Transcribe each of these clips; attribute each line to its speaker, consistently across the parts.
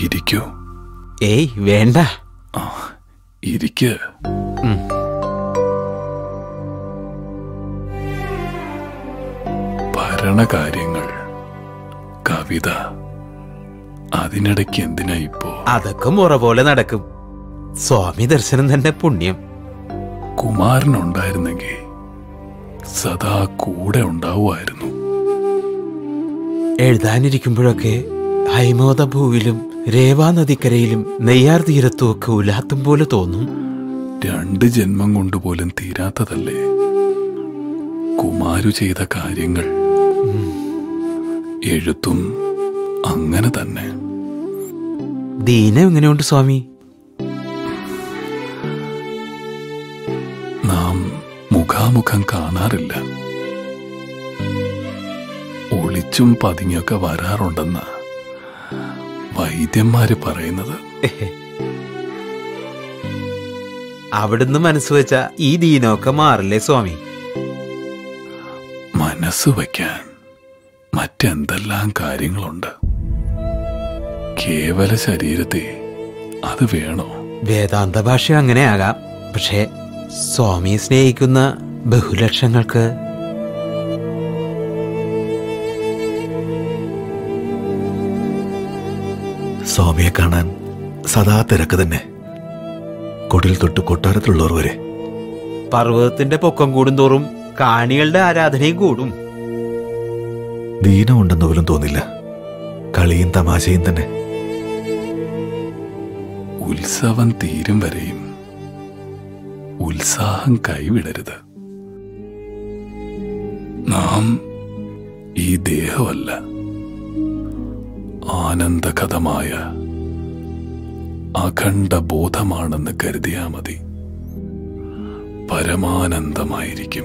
Speaker 1: ഇരിക്കൂ
Speaker 2: ഏയ് വേണ്ട
Speaker 1: ആ ഇരിക്ക്
Speaker 2: ഉം.
Speaker 1: ഭരണകാര്യങ്ങൾ കവിത അതിനിടയ്ക്ക് എന്തിനാ ഇപ്പോ
Speaker 2: അതൊക്കെ മുറ പോലെ നടക്കും സ്വാമി ദർശനം തന്നെ പുണ്യം
Speaker 1: കുമാരനുണ്ടായിരുന്നെങ്കിൽ സദാ കൂടെ ഉണ്ടാവുമായിരുന്നു
Speaker 2: എഴുതാനിരിക്കുമ്പോഴൊക്കെ ഹൈമോദ ഭൂവിലും രേവാ നദിക്കരയിലും നെയ്യാർ തീരത്തും ഒക്കെ ഉലാത്തും പോലെ തോന്നും
Speaker 1: രണ്ട് ജന്മം കൊണ്ട് പോലും തീരാത്തതല്ലേ കുമാരു ചെയ്ത കാര്യങ്ങൾ എഴുത്തും അങ്ങനെ തന്നെ
Speaker 2: ദീനം എങ്ങനെയുണ്ട് സ്വാമി
Speaker 1: നാം മുഖാമുഖം കാണാറില്ല ഒളിച്ചും പതുങ്ങിയൊക്കെ വരാറുണ്ടെന്ന് വൈദ്യന്മാര് പറയുന്നത്
Speaker 2: അവിടുന്ന് മനസ്സ് വെച്ച ഈ ദീനമൊക്കെ മാറില്ലേ സ്വാമി
Speaker 1: മനസ്സ് വയ്ക്കാൻ മറ്റെന്തെല്ലാം കാര്യങ്ങളുണ്ട് കേവല ശരീരത്തെ അത് വേണോ
Speaker 2: വേദാന്ത ഭാഷ അങ്ങനെയാകാം പക്ഷേ സ്വാമിയെ സ്നേഹിക്കുന്ന ബഹുലക്ഷങ്ങൾക്ക്
Speaker 3: സ്വാമിയെ കാണാൻ സദാ തിരക്ക് തന്നെ കൊടിൽ തൊട്ട് കൊട്ടാരത്തിലുള്ളവർ വരെ
Speaker 2: പർവ്വതത്തിന്റെ പൊക്കം കൂടുന്തോറും കാണികളുടെ ആരാധനയും കൂടും
Speaker 3: ദീനമുണ്ടെന്ന് പോലും തോന്നില്ല കളിയും തമാശയും തന്നെ
Speaker 1: ഉത്സവം തീരും വരെയും ഉത്സാഹം കൈവിടരുത് നാം ഈ ദേഹമല്ല ആനന്ദകഥമായ അഖണ്ഡ ബോധമാണെന്ന് കരുതിയാ മതി പരമാനന്ദമായിരിക്കും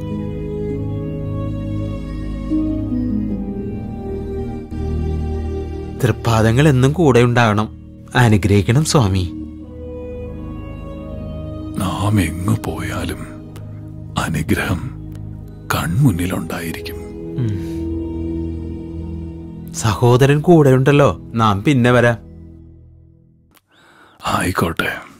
Speaker 2: തൃപ്പാദങ്ങൾ എന്നും കൂടെ ഉണ്ടാകണം അനുഗ്രഹിക്കണം സ്വാമി
Speaker 1: നാം എങ്ങു പോയാലും അനുഗ്രഹം കൺമുന്നിലുണ്ടായിരിക്കും
Speaker 2: സഹോദരൻ കൂടെ ഉണ്ടല്ലോ നാം പിന്നെ വരാം
Speaker 1: ആയിക്കോട്ടെ